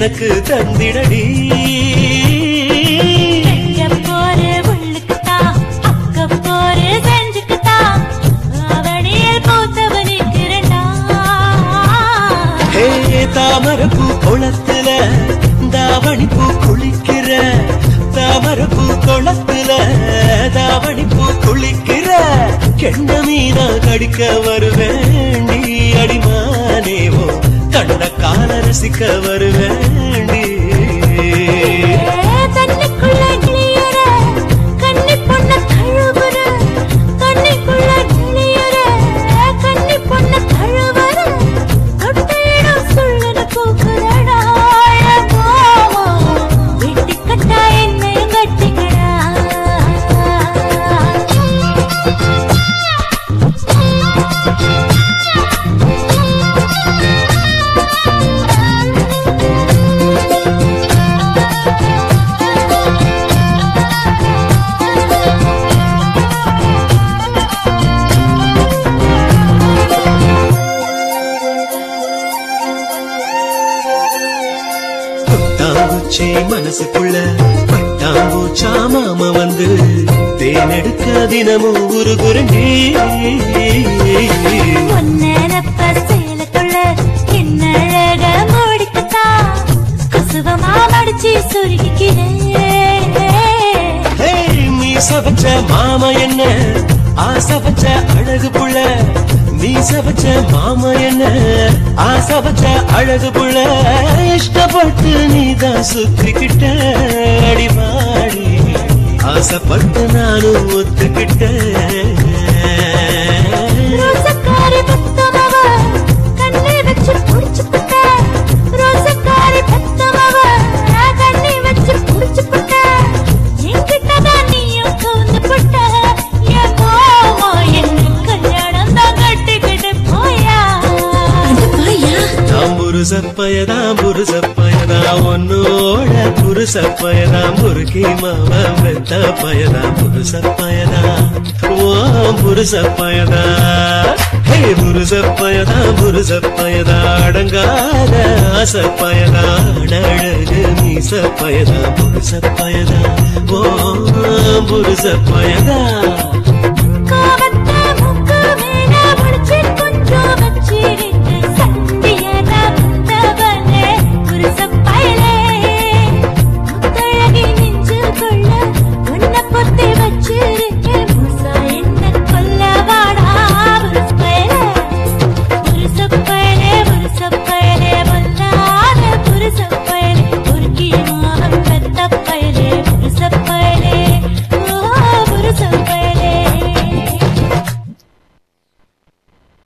எனக்கு தந்திடடி எங்க போரு உள்ளுக்குத்தான், அக்க போரு செஞ்சுக்குத்தான். அவனியில் பூத்தவனுக்கு இரண்டா. ஹே தாமரப்பூ குளத்துல தாவணி பூ குளிக்கிற தாமரப்பூ குளத்துல தாவணி பூ குளிக்கிற கெண்ட மீனா கடிக்க வருவேண்டி அடிமானேவோ கண்ட கால ரசிக்க வருவேண்டி ஏ, தண்ணிக்குள்ள கிளியற, கன்னிப் பொண்ண தழுவுற. தண்ணிக்குள்ள கிளியற, கன்னிப் பொண்ண தழுவுற. தொட்ட இடம் சுள்ளுன்னு பூக்குதடா, ஏ மாமா. வெட்டிக்கட்டா என்னையும் கட்டிக்கடா. பட்டாம்பூச்சி மனசுக்குள்ள பட்டாம்பூச்சா மாமா வந்து தேனெடுக்க தினமும் உருகுரண்டி பொன்னரப்ப சேலக்குள்ள என்னழக மூடிக்கத்தான் கசுவமா மடிச்சு சுருகிக்கிறேன் ஹே, மீச வச்ச மாமா என்ன ஆசை வச்ச அழகு புள்ள மீச வச்ச மாமா என்ன ஆசை வச்ச அழகு புள்ள இஷ்டப்பட்டு நீதான் சுத்திக்கிட்ட அடிமாடி ஆசைப்பட்டு நானும் ஒத்துக்கிட்டேன் ரோசக்காரி பத்தமவ கண்ணை வச்சு புடிச்சுப்புட்ட ரோசக்காரி பத்தமவ கண்ணை வச்சு புடிச்சுப்புட்ட என்கிட்டதான் நீயும் கவுந்து புட்ட என் மாமா என்ன கல்யாணம் தான் கட்டிக்கிட்டு போயா நான் புருசப்பயதான் புருசப்பயதான் உன்னோட புருசப்பயதான் முறுக்கி மாமா வெத்த பயதான் புருசப்பயதான் ஓ புருசப்பயதா ஹே புருசப்பயதா புருசப்பயதா அடங்காத ஆசப்பயதா அழகு மீசப்பயதா புருசப்பயதா ஓ புருசப்பயதா